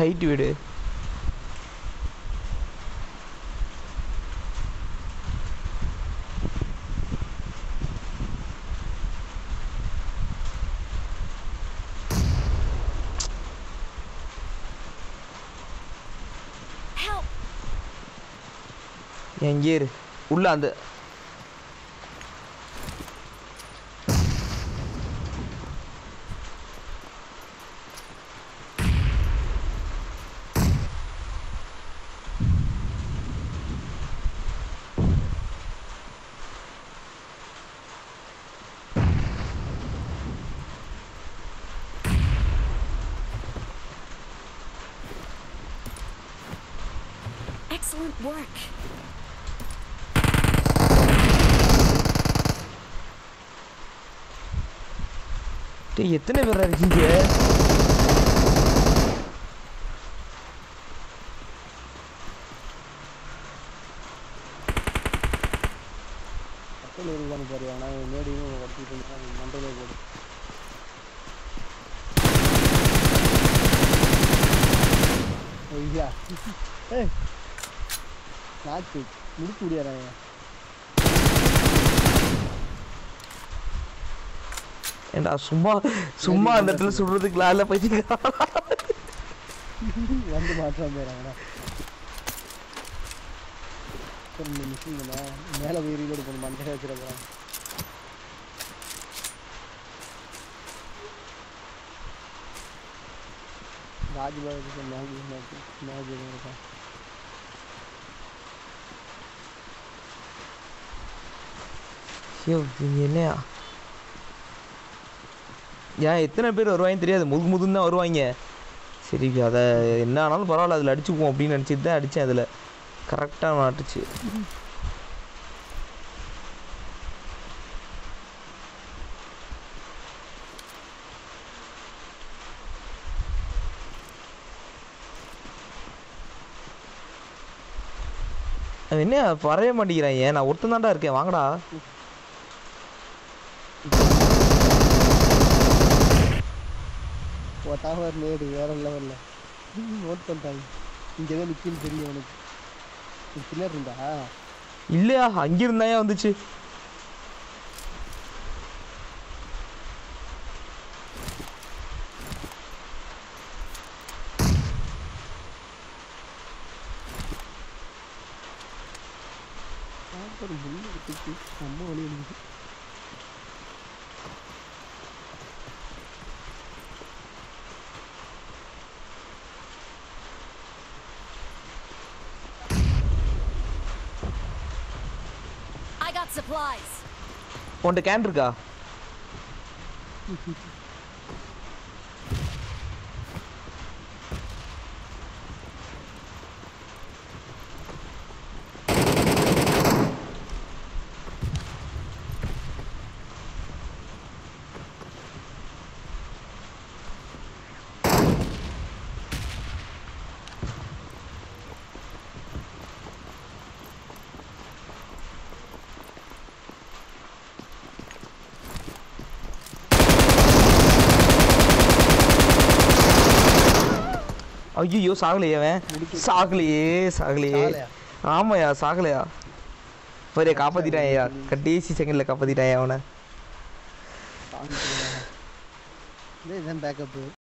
Height வீடு Help! எங்கே இரு உள்ள அந்த Excellent work. டேய் எத்தனை பேர் இருக்கீங்க பக்கத்தில் இருக்கான்னு பாரு ஆனால் மேடையும் வச்சுட்டு மண்டலே போடு ஐயா ஏய் நாக்கு முடிக்க முடியாதாங்க ஏண்டா சும்மா சும்மா அந்த இடத்துல சுடுறதுக்கு லால பைத்தியா வந்து மாற்றம் போயிடறாங்கண்ணா சரி இந்த மிஷின்ண்ணா மேலே போய் ரீலோடு பண்ண மண்டே வச்சிட போகிறாங்க ராஜ்பாபுக்கு மேகி மேகி மேகி இருக்கா ஐயோ இது என்னையா ஏன் எத்தனை பேர் வருவாங்கன்னு தெரியாது முது முதுன்னு தான் வருவாங்க சரி அதை என்ன ஆனாலும் பரவாயில்ல அதில் அடிச்சுக்குவோம் அப்படின்னு நினச்சிட்டு தான் அடித்தேன் அதில் கரெக்டாக மாட்டுச்சு அவன் என்ன வரைய மாட்டேங்கிறான் ஏன் நான் ஒருத்தன் தான்டா இருக்கேன் வாங்கடா ஒட்டாவர் நேடு வேற லெவலில் நோட் பண்ணிட்டாங்க இங்கே தான் நிற்கின்னு தெரியும் எனக்கு இது பின்னாடி இருந்தா இல்லையா அங்கிருந்தாயா வந்துச்சு சாப்பாடு முள்ளு எடுத்துச்சு செம்ம வலி எனக்கு I got supplies. உன்கிட்ட கேன் இருக்கா ஐயோ சாகலையே அவன் சாகலையே சாகலையே சாகலையா? ஆமாயா சாகலையா பாரு காப்பாத்திட்டான் ஐயா கடைசி செகண்ட்ல காப்பாத்திட்டான் அவனை இதுதான் பேக்கப்பு